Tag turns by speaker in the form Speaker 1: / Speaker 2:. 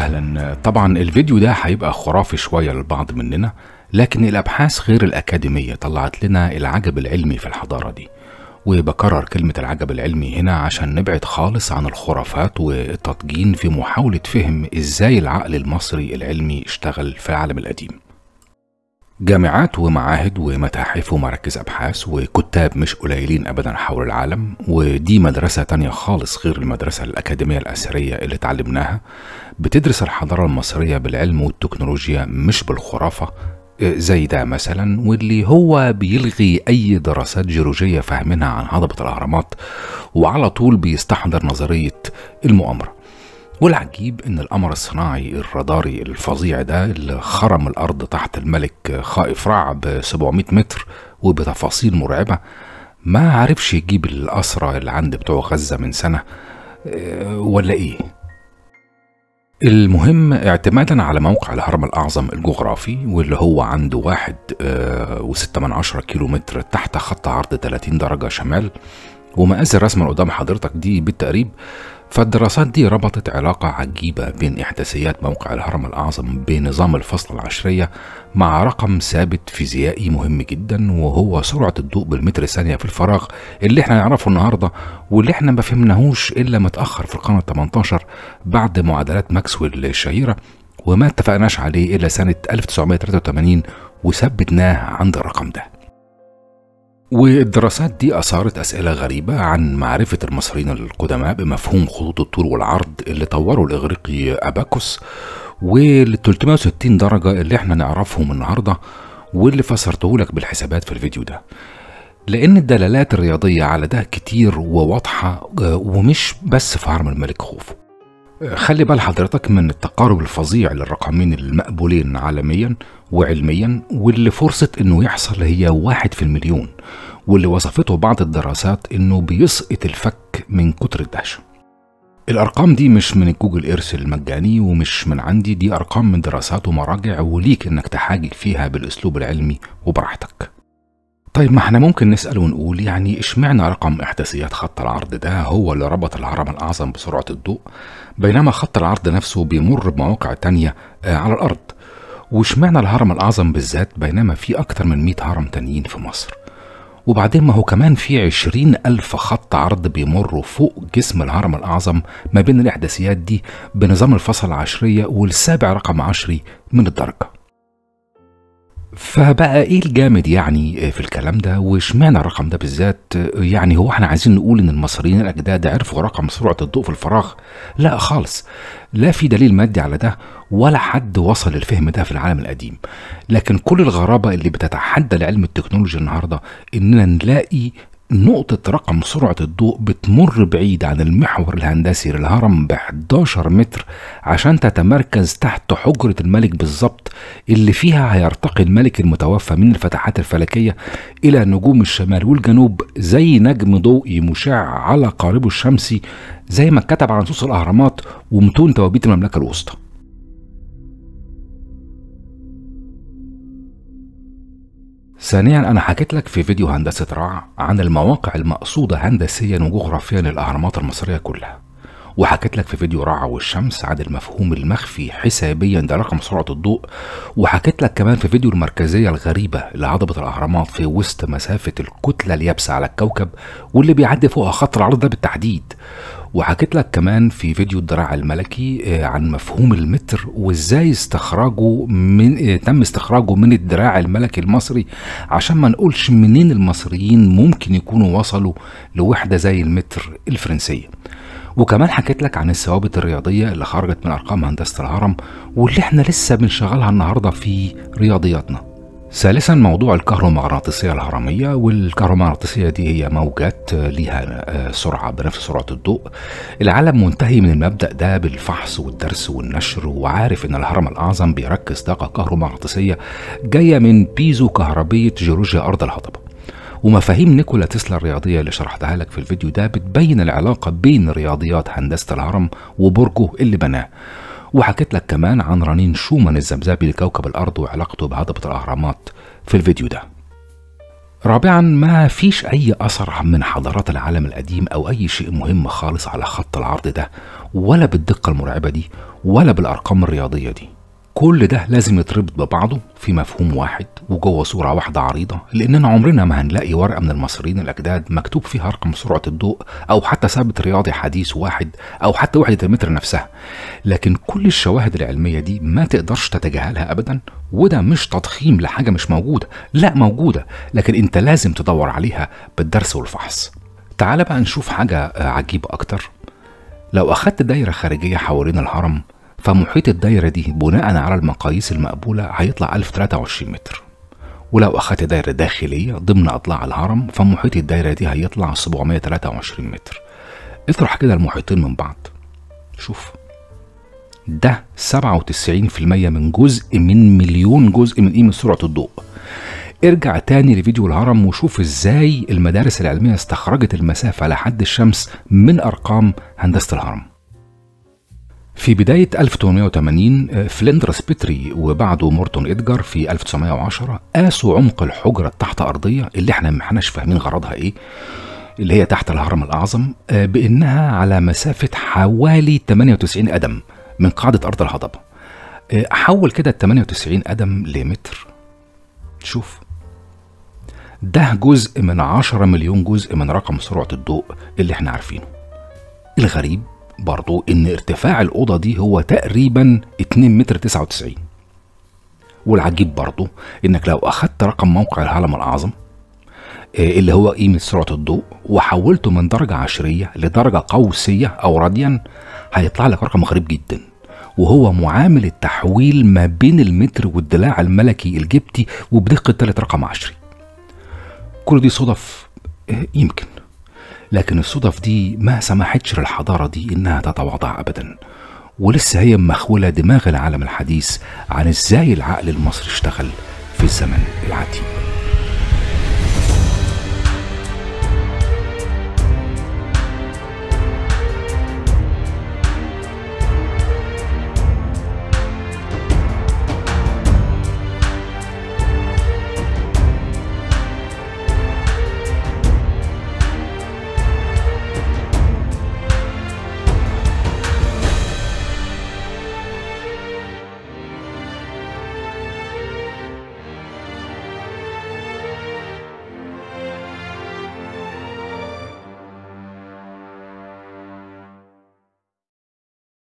Speaker 1: اهلا طبعا الفيديو ده هيبقى خرافي شويه للبعض مننا لكن الابحاث غير الاكاديميه طلعت لنا العجب العلمي في الحضاره دي وبكرر كلمة العجب العلمي هنا عشان نبعد خالص عن الخرافات والتطجين في محاولة فهم ازاي العقل المصري العلمي اشتغل في العالم القديم جامعات ومعاهد ومتاحف ومراكز أبحاث وكتاب مش قليلين أبدا حول العالم ودي مدرسة تانية خالص غير المدرسة الأكاديمية الأثرية اللي اتعلمناها بتدرس الحضارة المصرية بالعلم والتكنولوجيا مش بالخرافة زي ده مثلا واللي هو بيلغي أي دراسات جيولوجية فاهمينها عن هضبة الأهرامات وعلى طول بيستحضر نظرية المؤامرة والعجيب ان القمر الصناعي الراداري الفظيع ده اللي خرم الارض تحت الملك خائف رع ب 700 متر وبتفاصيل مرعبه ما عرفش يجيب الاسرى اللي عند بتوع غزه من سنه أه ولا ايه المهم اعتمادا على موقع الهرم الأعظم الجغرافي واللي هو عنده واحد أه وستة من عشرة كيلو متر تحت خط عرض 30 درجة شمال ومقاس الرسمة اللي قدام حضرتك دي بالتقريب فالدراسات دي ربطت علاقة عجيبة بين إحداثيات موقع الهرم الأعظم بنظام الفصل العشرية مع رقم ثابت فيزيائي مهم جدا وهو سرعة الضوء بالمتر ثانية في الفراغ اللي احنا نعرفه النهاردة واللي احنا ما فهمناهوش إلا متأخر في القرن الثمنتاشر بعد معادلات ماكسويل الشهيرة وما اتفقناش عليه إلا سنة 1983 وثبتناه عند الرقم ده والدراسات دي أثارت أسئلة غريبة عن معرفة المصريين القدماء بمفهوم خطوط الطول والعرض اللي طوره الإغريقي أباكوس وال 360 درجة اللي احنا نعرفهم النهاردة واللي فسرته لك بالحسابات في الفيديو ده لأن الدلالات الرياضية على ده كتير وواضحة ومش بس في هرم الملك خوفو خلي بال حضرتك من التقارب الفظيع للرقمين المقبولين عالميا وعلميا واللي فرصة انه يحصل هي واحد في المليون واللي وصفته بعض الدراسات انه بيسقط الفك من كتر الدهشة الارقام دي مش من جوجل ايرث المجاني ومش من عندي دي ارقام من دراسات ومراجع وليك انك تحاجج فيها بالاسلوب العلمي وبراحتك طيب ما احنا ممكن نسأل ونقول يعني اشمعنى رقم احداثيات خط العرض ده هو اللي ربط الهرم الأعظم بسرعة الضوء بينما خط العرض نفسه بيمر بمواقع تانية على الأرض واشمعنى الهرم الأعظم بالذات بينما في أكتر من 100 هرم تانيين في مصر وبعدين ما هو كمان في عشرين ألف خط عرض بيمروا فوق جسم الهرم الأعظم ما بين الإحداثيات دي بنظام الفصل العشرية والسابع رقم عشري من الدرجة فبقى ايه الجامد يعني في الكلام ده واشمعنى الرقم ده بالذات يعني هو احنا عايزين نقول ان المصريين الاجداد عرفوا رقم سرعه الضوء في الفراغ لا خالص لا في دليل مادي على ده ولا حد وصل للفهم ده في العالم القديم لكن كل الغرابه اللي بتتحدى لعلم التكنولوجيا النهارده اننا نلاقي نقطة رقم سرعة الضوء بتمر بعيد عن المحور الهندسي للهرم ب 11 متر عشان تتمركز تحت حجرة الملك بالظبط اللي فيها هيرتقي الملك المتوفى من الفتحات الفلكية إلى نجوم الشمال والجنوب زي نجم ضوئي مشع على قاربه الشمسي زي ما اتكتب على نصوص الأهرامات ومتون توابيت المملكة الوسطى ثانيا انا حكيت لك في فيديو هندسه رع عن المواقع المقصوده هندسيا وجغرافيا للاهرامات المصريه كلها وحكيت لك في فيديو رع والشمس عن المفهوم المخفي حسابيا ده رقم سرعه الضوء وحكيت لك كمان في فيديو المركزيه الغريبه لهضبه الاهرامات في وسط مسافه الكتله اليابسه على الكوكب واللي بيعدي فوقها خط العرض ده بالتحديد وحكيت لك كمان في فيديو الدراع الملكي عن مفهوم المتر وازاي استخراجه من تم استخراجه من الدراع الملكي المصري عشان ما نقولش منين المصريين ممكن يكونوا وصلوا لوحده زي المتر الفرنسيه وكمان حكيت لك عن الثوابت الرياضيه اللي خرجت من ارقام هندسه الهرم واللي احنا لسه بنشغلها النهارده في رياضياتنا ثالثا موضوع الكهرومغناطيسية الهرمية والكهرومغناطيسية دي هي موجات ليها سرعة بنفس سرعة الضوء العالم منتهي من المبدأ ده بالفحص والدرس والنشر وعارف ان الهرم الأعظم بيركز طاقة كهرومغناطيسية جاية من بيزو كهربية جيولوجيا أرض الهضبة ومفاهيم نيكولا تسلا الرياضية اللي شرحتها لك في الفيديو ده بتبين العلاقة بين رياضيات هندسة الهرم وبرجه اللي بناه وحكيت لك كمان عن رنين شومان الزمزابي لكوكب الأرض وعلاقته بهضبة الأهرامات في الفيديو ده رابعا ما فيش أي أثر من حضارات العالم القديم أو أي شيء مهم خالص على خط العرض ده ولا بالدقة المرعبة دي ولا بالأرقام الرياضية دي كل ده لازم يتربط ببعضه في مفهوم واحد وجوه صورة واحدة عريضة لأننا عمرنا ما هنلاقي ورقة من المصريين الأجداد مكتوب فيها رقم سرعة الضوء أو حتى ثابت رياضي حديث واحد أو حتى وحدة المتر نفسها لكن كل الشواهد العلمية دي ما تقدرش تتجاهلها أبدا وده مش تضخيم لحاجة مش موجودة لا موجودة لكن أنت لازم تدور عليها بالدرس والفحص تعال بقى نشوف حاجة عجيبة أكتر لو أخدت دايرة خارجية حوالين الهرم فمحيط الدايرة دي بناء على المقاييس المقبولة هيطلع 1023 متر ولو أخدت دايرة داخلية ضمن أضلاع الهرم فمحيط الدايرة دي هيطلع 723 متر اطرح كده المحيطين من بعض شوف ده 97% من جزء من مليون جزء من قيمة سرعة الضوء ارجع تاني لفيديو الهرم وشوف ازاي المدارس العلمية استخرجت المسافة لحد الشمس من أرقام هندسة الهرم في بداية 1880 فليندرس بيتري وبعده مورتون إدجار في 1910 قاسوا عمق الحجرة التحت أرضية اللي احنا ما احناش فاهمين غرضها ايه اللي هي تحت الهرم الأعظم بإنها على مسافة حوالي 98 قدم من قاعدة أرض الهضبة أحول كده ال 98 قدم لمتر شوف ده جزء من 10 مليون جزء من رقم سرعة الضوء اللي احنا عارفينه الغريب برضو ان ارتفاع الأوضة دي هو تقريبا 2 متر 99 والعجيب برضو انك لو اخدت رقم موقع الهرم الأعظم اللي هو قيمة سرعة الضوء وحولته من درجة عشرية لدرجة قوسية أو راديان هيطلع لك رقم غريب جدا وهو معامل التحويل ما بين المتر والدلاع الملكي الجبتي وبدقة تالت رقم عشري كل دي صدف يمكن لكن الصدف دي ما سمحتش للحضارة دي إنها تتواضع أبدا ولسه هي مخولة دماغ العالم الحديث عن إزاي العقل المصري اشتغل في الزمن العتيق